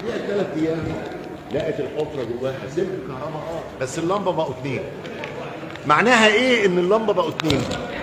بعديها ثلاث ايام لقت الحفره جواها سلك كهرباء اه بس اللمبه بقوا اتنين معناها ايه ان اللمبه بقوا اتنين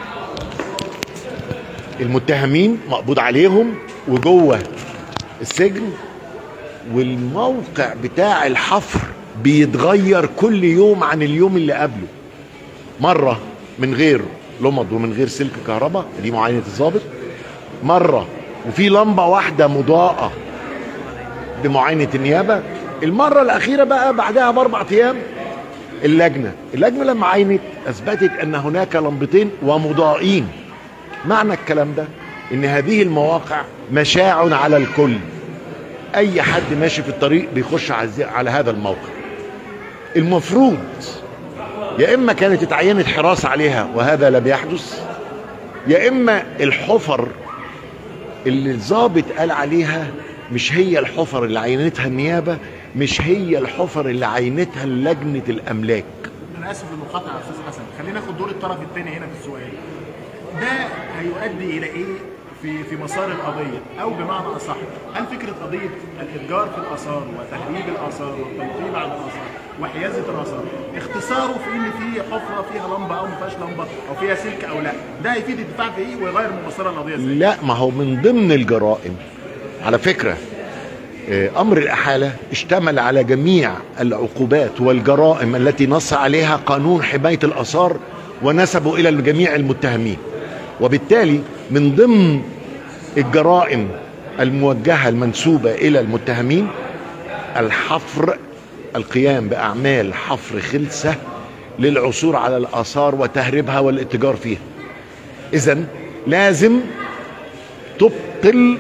المتهمين مقبوض عليهم وجوه السجن والموقع بتاع الحفر بيتغير كل يوم عن اليوم اللي قبله مره من غير لمض ومن غير سلك كهرباء دي معاينه الضابط مره وفي لمبه واحده مضاءه بمعاينه النيابه المره الاخيره بقى بعدها باربع ايام اللجنه اللجنه لما عينت اثبتت ان هناك لمبتين ومضائين معنى الكلام ده ان هذه المواقع مشاع على الكل اي حد ماشي في الطريق بيخش على على هذا الموقع المفروض يا اما كانت اتعينت حراسه عليها وهذا لم يحدث يا اما الحفر اللي الضابط قال عليها مش هي الحفر اللي عينتها النيابه مش هي الحفر اللي عينتها لجنه الاملاك انا اسف للمقاطعه يا استاذ حسن خلينا ناخد دور الطرف الثاني هنا في السؤال ده هيؤدي الى ايه في في مسار القضيه او بمعنى اصح هل فكره قضيه الاتجار في الاثار وتهريب الاثار والتنقيب على الاثار وحيازه الاثار اختصاره في ان في حفره فيها لمبه او ما فيهاش لمبه او فيها سلك او لا ده هيفيد الدفاع في ايه ويغير من مسار القضيه ازاي؟ لا ما هو من ضمن الجرائم على فكره آه، امر الاحاله اشتمل على جميع العقوبات والجرائم التي نص عليها قانون حمايه الاثار ونسبوا الى جميع المتهمين وبالتالي من ضمن الجرائم الموجهه المنسوبه الى المتهمين الحفر القيام باعمال حفر خلسه للعثور على الاثار وتهريبها والاتجار فيها اذا لازم تبطل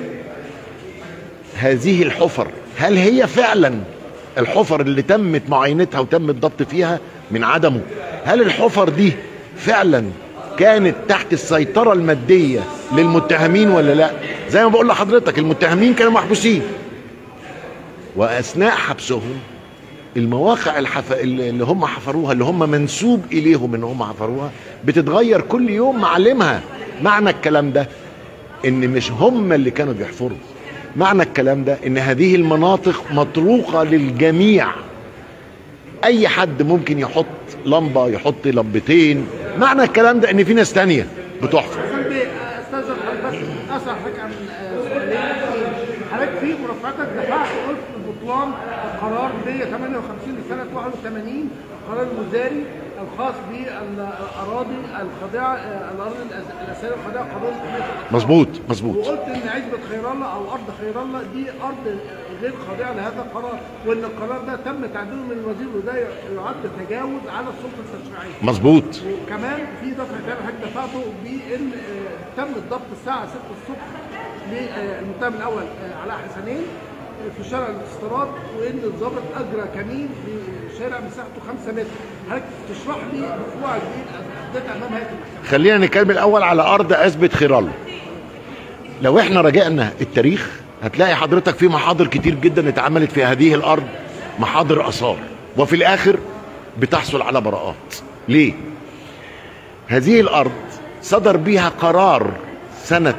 هذه الحفر هل هي فعلا الحفر اللي تمت معاينتها وتم الضبط فيها من عدمه هل الحفر دي فعلا كانت تحت السيطرة المادية للمتهمين ولا لا زي ما بقول لحضرتك المتهمين كانوا محبوسين وأثناء حبسهم المواقع الحف... اللي هم حفروها اللي هم منسوب إليهم إن هم حفروها بتتغير كل يوم معلمها معنى الكلام ده إن مش هم اللي كانوا بيحفروا معنى الكلام ده ان هذه المناطق مطروقه للجميع اي حد ممكن يحط لمبه يحط لمبتين معنى الكلام ده ان في ناس تانية بتحفر قلبي استاذن حضرتك بس اسال حضرتك عن آه، سؤالين حضرتك في مرافعتك دفعت قلت ببطلان قرار 158 لسنه 81 قرار الوزاري الخاص بالاراضي الخاضعه آه، الاراضي الأس- الاثريه الخاضعه قانون مظبوط مظبوط وقلت ان عزبه خير الله او ارض خير الله دي ارض غير خاضعه لهذا القرار وان القرار ده تم تعديله من الوزير وده يعد تجاوز على السلطه التشريعيه مظبوط وكمان في دفع تاني حضرتك دفعته بان آه، تم الضبط الساعه 6 الصبح للمتهم الاول آه، علاء حسنين آه، في شارع الاستيراد وان الضابط اجرى كمين في شارع مساحته 5 متر حضرتك تشرح لي مشروع جديد اثبت امام هيئه المحكمه خلينا نتكلم الاول على ارض عزبه خير الله لو احنا رجعنا التاريخ هتلاقي حضرتك في محاضر كتير جدا اتعملت في هذه الارض محاضر اثار وفي الاخر بتحصل على براءات ليه هذه الارض صدر بها قرار سنه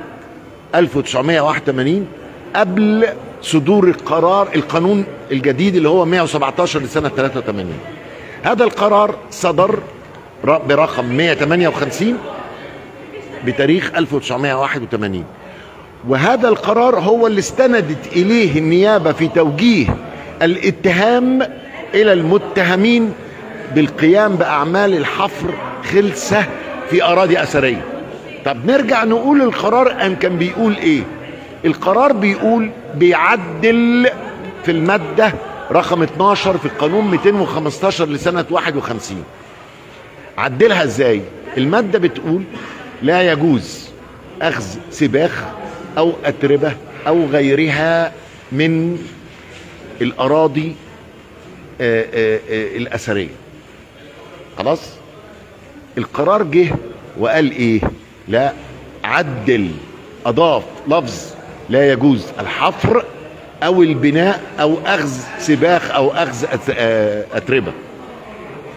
1981 قبل صدور القرار القانون الجديد اللي هو 117 لسنه 83 هذا القرار صدر ر- برقم 158 بتاريخ 1981 وهذا القرار هو اللي استندت اليه النيابه في توجيه الاتهام الى المتهمين بالقيام باعمال الحفر خلسه في اراضي اثريه طب نرجع نقول القرار ان كان بيقول ايه القرار بيقول بيعدل في الماده رقم 12 في القانون 215 لسنه 51 عدلها ازاي الماده بتقول لا يجوز اخذ سباخ او اتربه او غيرها من الاراضي آه، آه، آه، الاثريه خلاص القرار جه وقال ايه لا عدل اضاف لفظ لا يجوز الحفر او البناء او اخذ سباخ او اخذ أت- آه، اتربه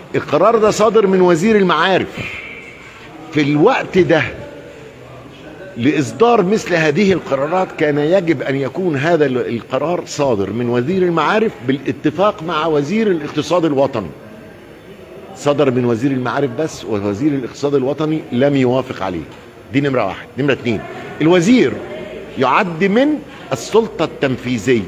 القرار ده صادر من وزير المعارف في الوقت ده لاصدار مثل هذه القرارات كان يجب ان يكون هذا ال- القرار صادر من وزير المعارف بالاتفاق مع وزير الاقتصاد الوطني صدر من وزير المعارف بس ووزير الاقتصاد الوطني لم يوافق عليه دي نمرة واحد نمرة اتنين الوزير يعد من السلطة التنفيذية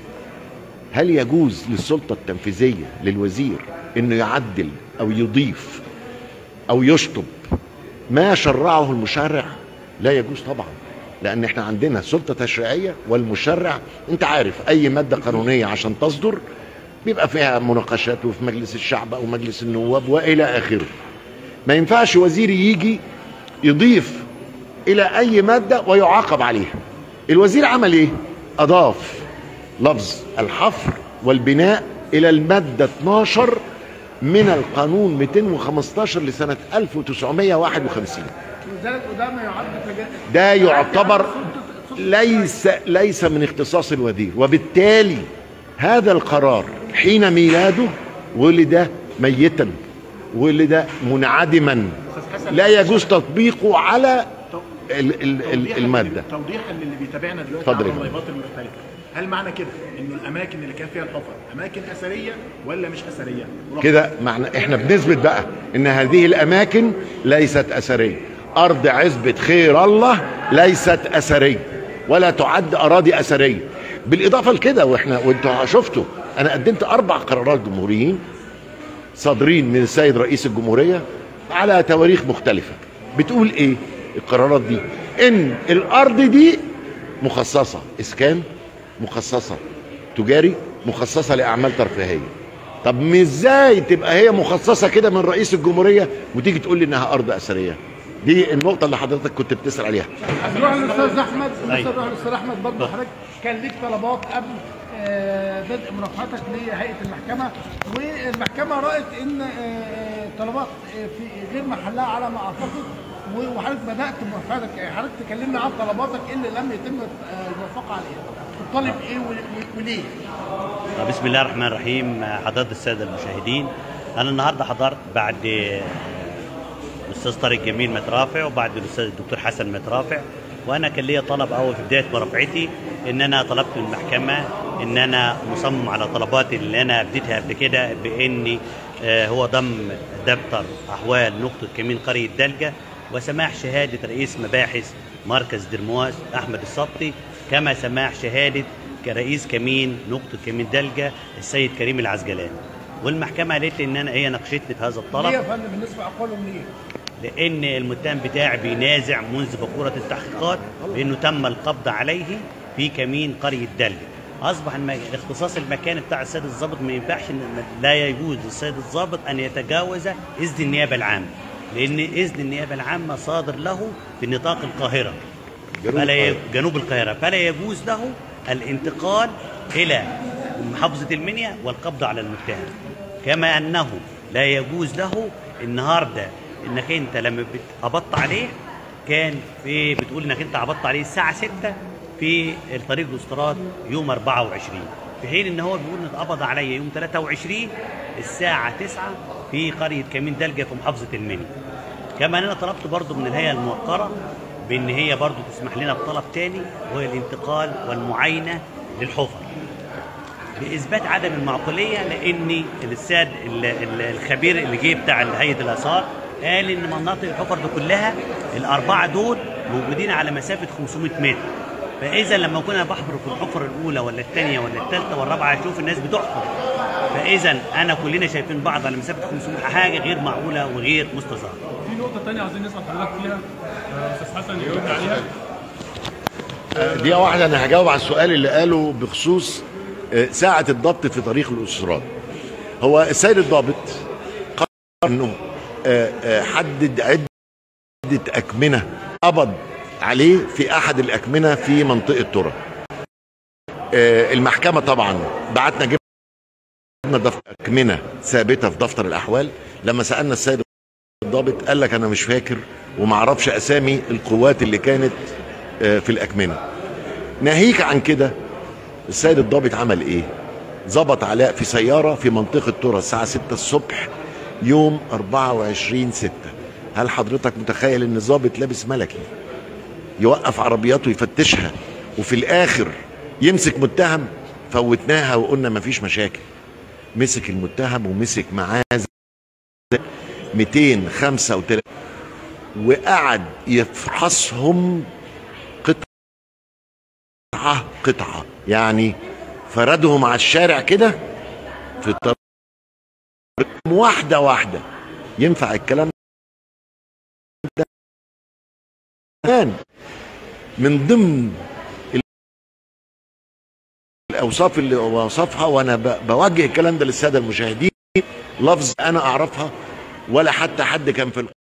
هل يجوز للسلطة التنفيذية للوزير انه يعدل او يضيف او يشطب ما شرعه المشرع لا يجوز طبعا لان احنا عندنا سلطة تشريعية والمشرع انت عارف اي مادة قانونية عشان تصدر بيبقى فيها مناقشات وفي مجلس الشعب او مجلس النواب والى اخره ما ينفعش وزير يجي يضيف الى اي مادة ويعاقب عليها الوزير عمل ايه اضاف لفظ الحفر والبناء الى المادة 12 من القانون 215 لسنة 1951 لذلك وده ما يعد تجا- ده يعتبر سلطة- سلطة- ليس ليس من اختصاص الوزير وبالتالي هذا القرار حين ميلاده ولد ميتا ولد منعدما لا يجوز تطبيقه على ال- ال- ال- توضيحاً الماده للي- توضيحا للي بيتابعنا دلوقتي اتفضل على يا فندم. اللايفات المختلفه هل معنى كده انه الاماكن اللي كان فيها الحفر اماكن اثريه ولا مش اثريه ورقم كده معنى احنا بنثبت بقى ان هذه الاماكن ليست اثريه ارض عزبة خير الله ليست اثريه ولا تعد اراضي اثريه بالاضافه لكده واحنا وانتوا شفتوا انا قدمت اربع قرارات جمهوريين صادرين من السيد رئيس الجمهوريه على تواريخ مختلفه بتقول ايه القرارات دي ان الارض دي مخصصه اسكان مخصصه تجاري مخصصه لاعمال ترفيهيه طب مش ازاي تبقى هي مخصصه كده من رئيس الجمهوريه وتيجي تقول لي انها ارض اثريه دي النقطه اللي حضرتك كنت بتسال عليها نروح للاستاذ احمد لسه أيوة. نروح للاستاذ احمد برضه حضرتك كان ليك طلبات قبل آه، بدء مرافعتك لهيئه المحكمه والمحكمه رأت ان آه، طلبات آه، في غير محلها على ما اعتقد و- وحضرتك بدات مرافعتك يعني حضرتك تكلمنا عن طلباتك اللي لم يتم آه، الموافقه عليها تطالب ايه و- و- وليه؟ بسم الله الرحمن الرحيم حضرات الساده المشاهدين انا النهارده حضرت بعد الاستاذ طارق جميل مترافع وبعد الاستاذ الدكتور حسن مترافع وانا كان ليا طلب اول في بدايه مرافعتي ان انا طلبت من المحكمه ان انا مصمم على طلباتي اللي انا اديتها قبل كده باني آه، هو ضم دفتر احوال نقطه كمين قريه دلجه وسماح شهاده رئيس مباحث مركز درمواس احمد السبطي كما سماح شهاده كرئيس كمين نقطه كمين دلجه السيد كريم العزجلاني والمحكمه قالت لي ان انا هي ناقشتني في هذا ليه يا الطلب فندم بالنسبه لاقوالهم ليه؟ لان المتهم بتاعي بينازع منذ فقوره التحقيقات بانه تم القبض عليه في كمين قريه دلجه اصبح الم- اختصاص المكان بتاع السيد الضابط ما ينفعش إن- لا يجوز للسيد الضابط ان يتجاوز اذن النيابه العامه لان اذن النيابه العامه صادر له في نطاق القاهره جنوب فلا ي... القاهرة. جنوب القاهره فلا يجوز له الانتقال الى محافظه المنيا والقبض على المتهم كما انه لا يجوز له النهارده انك انت لما بت- قبضت عليه كان في بتقول انك انت قبضت عليه الساعه 6 في الطريق الاستراد يوم 24 في حين ان هو بيقول ان اتقبض عليا يوم 23 الساعه 9 في قريه كمين دلجه في محافظه المنيا كما انا طلبت برضو من الهيئه الموقره بان هي برضو تسمح لنا بطلب تاني وهو الانتقال والمعاينه للحفر باثبات عدم المعقوليه لان الساد ال- ال- الخبير اللي جه بتاع هيئه الاثار قال ان مناطق الحفر دي كلها الاربعه دول موجودين على مسافه 500 متر فاذا لما كنا بحفر في الحفر الاولى ولا الثانيه ولا الثالثه والرابعه اشوف الناس بتحفر فاذا انا كلنا شايفين بعض على مسافه 500 حاجه غير معقوله وغير مستظهره في نقطة تانية عايزين نسأل حضرتك فيها آه، أستاذ حسن يجاوب عليها دي واحدة أنا هجاوب على السؤال اللي قاله بخصوص آه، ساعة الضبط في طريق الأسرات هو السيد الضابط قرر أنه آه، آه، حدد عدة أكمنة قبض عليه في أحد الأكمنة في منطقة ترى آه، المحكمة طبعا بعتنا جبنا دفتر أكمنة ثابتة في دفتر الأحوال لما سألنا السيد الضابط قال لك أنا مش فاكر ومعرفش أسامي القوات اللي كانت آه، في الأكمنة ناهيك عن كده السيد الضابط عمل ايه ظبط علاء في سيارة في منطقة ترى الساعة 6 الصبح يوم 24 6 هل حضرتك متخيل ان الضابط لابس ملكي يوقف عربياته يفتشها وفي الاخر يمسك متهم فوتناها وقلنا مفيش مشاكل مسك المتهم ومسك معاه 235 وقعد يفحصهم قطعة قطعة يعني فردهم على الشارع كده في الطريق واحدة واحدة ينفع الكلام ده كمان من ضمن الاوصاف اللي وصفها وانا ب- بوجه الكلام ده للساده المشاهدين لفظ انا اعرفها ولا حتى حد كان في